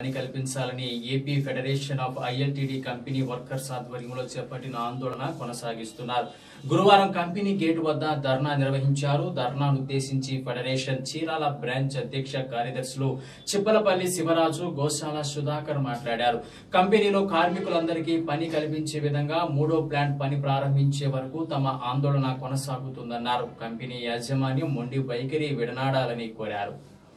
అని కల్పించాలని AP federation of ILTD company workers ఆధ్వర్యంలో చేపట్టిన ఆందోళన కొనసాగిస్తున్నారు గురువారం కంపెనీ గేటు వద్ద ధర్నా నిర్వహించారు ధర్నాను ఉద్దేశించి ఫెడరేషన్ చీరాల బ్రాంచ్ అధ్యక్ష కార్యదర్శులు చిప్పలపల్లి శివరాజు గోశాల సుధాకర్ మాట్లాడారు కంపెనీలో కార్మికులందరికీ పని కల్పించే విధంగా మూడో ప్లాంట్ పని ప్రారంభించే వరకు తమ ఆందోళన కొనసాగుతుందన్నారు కంపెనీ యాజమాన్యం మొండి వైఖరి విడనాడాలని కోరారు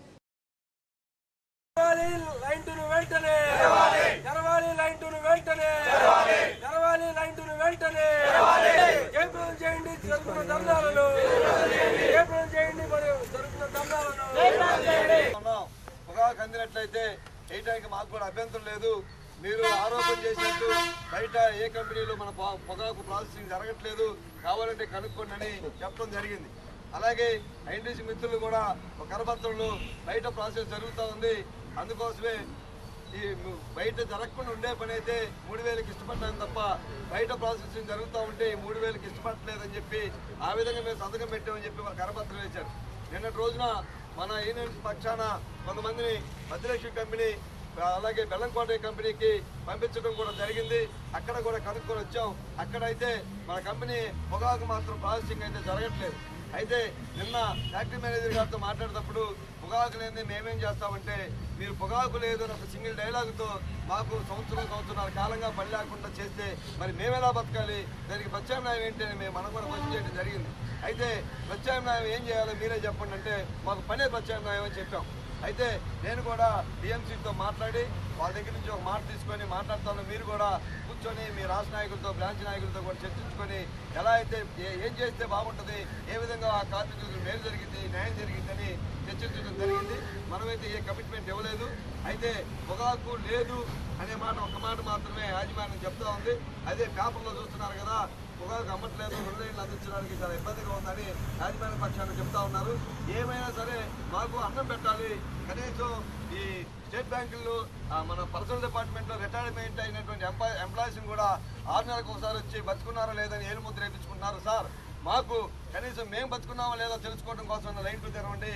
తెరవాలి లైన్ టు వెంటనే తెరవాలి లైన్ టు వెంటనే తెరవాలి లైన్ టు వెంటనే జయప్రదం చేయండి జరుగుతున్న ధర్నాలను జయప్రదం చేయండి మరి జరుగుతున్న ధర్నాలను ఉన్నాం. పొగాకు అందినట్లయితే చేయడానికి మాకు కూడా అభ్యంతరం లేదు మీరు ఆరోపణ చేసినట్టు బయట ఏ కంపెనీలో మన పొ- పొగాకు ప్రాసెసింగ్ జరగట్లేదు కావాలంటే కనుక్కోండి అని చెప్పడం జరిగింది అలాగే ఐఎన్టీసీ మిత్రులు కూడా ఒక కరపత్రంలో బయట ప్రాసెస్ జరుగుతూ ఉంది అందుకోసమే ఈ ము- బయట జరగకుండా ఉండే పని అయితే మూడు వేలకు ఇష్టపడ్డాను తప్ప బయట ప్రాసెసింగ్ జరుగుతూ ఉంటే ఈ మూడు వేలకు ఇష్టపడలేదని చెప్పి ఆ విధంగా మేము సంతకం పెట్టామని చెప్పి ఒక కరపత్రం వేశారు నిన్నటి రోజున మన యూనియన్ పక్షాన కొంతమందిని మధ్యలక్ష్మి కంపెనీ అలాగే బెల్లంకోట కంపెనీకి పంపించడం కూడా జరిగింది అక్కడ కూడా కనుక్కొని వచ్చాం అక్కడైతే మన కంపెనీ పొగాకు మాత్రం ప్రాసెసింగ్ అయితే జరగట్లేదు అయితే నిన్న ఫ్యాక్టరీ మేనేజర్ గారితో మాట్లాడేటప్పుడు పొగాకు లేని మేమేం చేస్తామంటే మీరు పొగాకు లేదు అని ఒక సింగిల్ డైలాగుతో మాకు సంవత్సరం సంవత్సరాల కాలంగా పని లేకుండా చేస్తే మరి మేమెలా బతకాలి దానికి ప్రత్యామ్నాయం ఏంటి అని మేము మనం కూడా క్వశ్చన్ చేయడం జరిగింది అయితే ప్రత్యామ్నాయం ఏం చేయాలో మీరే చెప్పండి అంటే మాకు పనే ప్రత్యామ్నాయం అని చెప్పాం అయితే నేను కూడా డిఎంసీతో మాట్లాడి వాళ్ళ దగ్గర నుంచి ఒక మాట తీసుకొని మాట్లాడతాను మీరు కూడా కూర్చొని మీ రాష్ట్ర నాయకులతో బ్రాంచ్ నాయకులతో కూడా చర్చించుకొని ఎలా అయితే ఏ- ఏం చేస్తే బాగుంటుంది ఏ విధంగా ఆ కార్మికులకు మేలు జరిగింది న్యాయం జరిగిందని చర్చించడం జరిగింది మనమైతే ఏ కమిట్మెంట్ ఇవ్వలేదు అయితే పొగాకు లేదు అనే మాట ఒక మాట మాత్రమే యాజమాన్యం చెప్తా ఉంది అదే పేపర్లో చూస్తున్నారు కదా పొగాకు అమ్మట్లేదు రెండు లైన్లు అందించడానికి చాలా ఇబ్బందిగా ఉందని యాజమాన్య పక్షాన్ని చెప్తా ఉన్నారు ఏమైనా సరే మాకు అన్నం పెట్టాలి కనీసం ఈ స్టేట్ బ్యాంకుల్లో ఆ, మన పర్సనల్ డిపార్ట్మెంట్లో రిటైర్మెంట్ అయినటువంటి ఎంప్లాయ్ ఎంప్లాయీస్ని కూడా ఆరు నెలలకు ఒకసారి వచ్చి బతుకున్నారా లేదని ఏలు ముద్ర వేయించుకుంటున్నారు సార్ మాకు కనీసం మేము బతుకున్నామా లేదా తెలుసుకోవడం కోసం లైన్ టు తెరవండి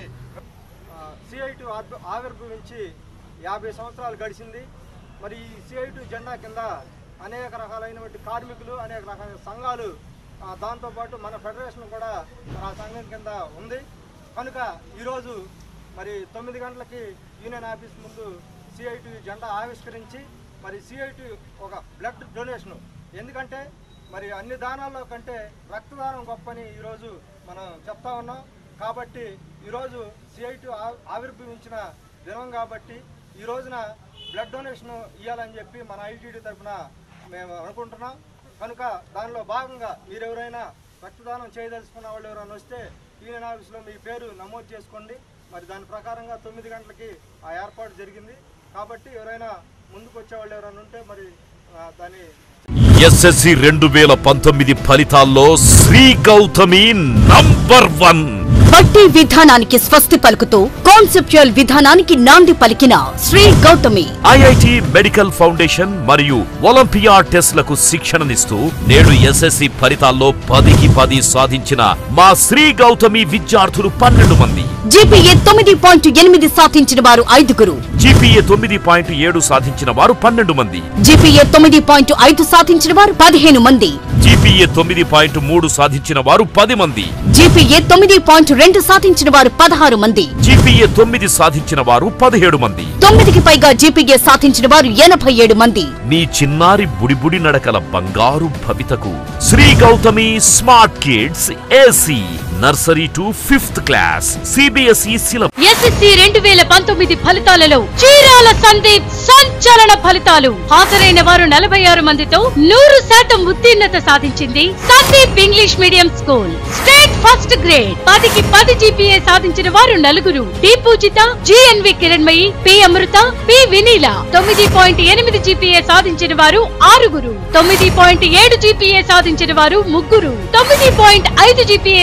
సిఐటి ఆవిర్భవించి యాభై సంవత్సరాలు గడిచింది మరి ఈ సిఐటి జెండా కింద అనేక రకాలైనటువంటి కార్మికులు అనేక రకాల సంఘాలు ఆ, దాంతోపాటు మన ఫెడరేషన్ కూడా మరి ఆ సంఘం కింద ఉంది కనుక ఈరోజు మరి తొమ్మిది గంటలకి యూనియన్ ఆఫీస్ ముందు సిఐటి జెండా ఆవిష్కరించి మరి సిఐటి ఒక బ్లడ్ డొనేషను ఎందుకంటే మరి అన్ని దానాల్లో కంటే రక్తదానం గొప్పని ఈరోజు మనం చెప్తా ఉన్నాం కాబట్టి ఈరోజు సిఐటి ఆవిర్భవించిన దినం కాబట్టి ఈ రోజున బ్లడ్ డొనేషన్ ఇవ్వాలని చెప్పి మన ఐటీడీ తరఫున మేము అనుకుంటున్నాం కనుక దానిలో భాగంగా మీరు ఎవరైనా రక్తదానం చేయదలుచుకున్న వాళ్ళు ఎవరైనా వస్తే యూనియన్ ఆఫీస్లో మీ పేరు నమోదు చేసుకోండి మరి దాని ప్రకారంగా తొమ్మిది గంటలకి ఆ ఏర్పాటు జరిగింది కాబట్టి ఎవరైనా ముందుకు వచ్చే వాళ్ళు ఎవరైనా ఉంటే మరి ఆ, దాన్ని ఎస్ఎస్సి రెండు వేల పంతొమ్మిది ఫలితాల్లో శ్రీ గౌతమి నంబర్ వన్ బట్టి విధానానికి స్వస్తి పలుకుతూ కాన్సెప్చువల్ విధానానికి నాంది పలికిన Sri Gautami IIT medical foundation మరియు ఒలింపియా టెస్ట్లకు శిక్షణనిస్తూ నేడు ఎస్ఎస్సి ఫలితాల్లో పదికి పది సాధించిన మా శ్రీ గౌతమి విద్యార్థులు పన్నెండు మంది జీపీఏ తొమ్మిది పాయింట్ ఎనిమిది సాధించిన వారు ఐదుగురు జీపీఏ తొమ్మిది పాయింట్ ఏడు సాధించిన వారు పన్నెండు మంది జీపీఏ తొమ్మిది పాయింట్ ఐదు సాధించిన వారు పదిహేను మంది జీపీఏ తొమ్మిది పాయింట్ మూడు సాధించిన వారు పది మంది జీపీఏ తొమ్మిది పాయింట్ రెండు సాధించిన వారు పదహారు మంది జీపీఏ తొమ్మిది సాధించిన వారు పదిహేడు మంది తొమ్మిదికి పైగా జీపీఏ సాధించిన వారు ఎనభై ఏడు మంది నీ చిన్నారి బుడిబుడి నడకల బంగారు భవితకు Sri Gautami smart kids AC nursery to fifth class CBSE syllabus SSC రెండు వేల పంతొమ్మిది ఫలితాలలో చీరాల సందీప్ సంచలన ఫలితాలు హాజరైన వారు నలభై ఆరు మందితో నూరు శాతం ఉత్తీర్ణత సాధించింది Sandeep English medium school state first grade పదికి పది జీపీఏ సాధించిన వారు నలుగురు D Poojitha GNV Kiranmayi P Amrutha P Vineela తొమ్మిది పాయింట్ ఎనిమిది జీపీఏ సాధించిన వారు ఆరుగురు తొమ్మిది పాయింట్ ఏడు జీపీఏ సాధించిన వారు ముగ్గురు తొమ్మిది పాయింట్ ఐదు జీపీఏ సాధించిన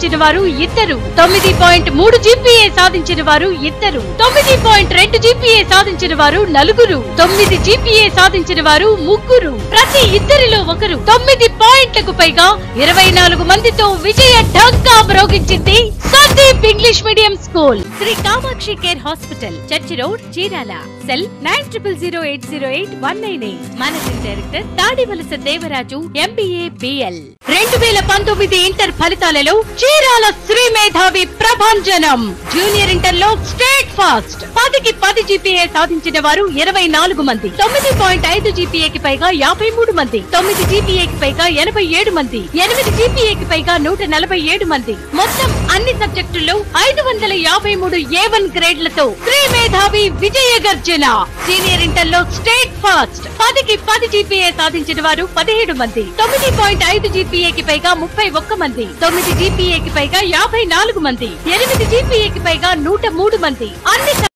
సాధించిన వారు ఇద్దరు తొమ్మిది పాయింట్ మూడు జీపీఏ సాధించిన వారు ఇద్దరు తొమ్మిది పాయింట్ రెండు జీపీఏ సాధించిన వారు నలుగురు తొమ్మిది జీపీఏ సాధించిన వారు ముగ్గురు ప్రతి ఇద్దరిలో ఒకరు తొమ్మిది పాయింట్లకు పైగా ఇరవై నాలుగు మందితో విజయ ఢంకా మ్రోగించింది Sandeep English medium school Sri Kamakshi care hospital church road Chirala cell nine triple zero eight zero eight one nine eight managing director Tadivalasa Devaraju MBA BL రెండు వేల పంతొమ్మిది ఇంటర్ ఫలితాలలో చీరాల శ్రీ మేధావి ప్రభంజనం జూనియర్ ఇంటర్ లో స్టేట్ ఫాస్ట్ పదికి పది జీపీఏ సాధించిన వారు ఇరవై నాలుగు మంది తొమ్మిది పాయింట్ ఐదు జీపీఏకి పైగా యాభై మూడు మంది తొమ్మిది జీపీఏకి పైగా ఎనభై ఏడు మంది ఎనిమిది జీపీఏకి పైగా నూట నలభై ఏడు మంది మొత్తం అన్ని సబ్జెక్టుల్లో ఐదు వందల యాభై మూడు ఏ వన్ గ్రేడ్లతో శ్రీ మేధావి విజయ గర్జన సీనియర్ ఇంటర్ లో స్టేట్ ఫాస్ట్ పదికి పది జీపీఏ సాధించిన వారు పదిహేడు మంది తొమ్మిది పాయింట్ ఐదు జీపీఏకి పైగా ముప్పై ఒక్క మంది తొమ్మిది జీపీఏకి పైగా యాభై నాలుగు మంది ఎనిమిది జీపీఏకి పైగా నూట మూడు మంది అన్ని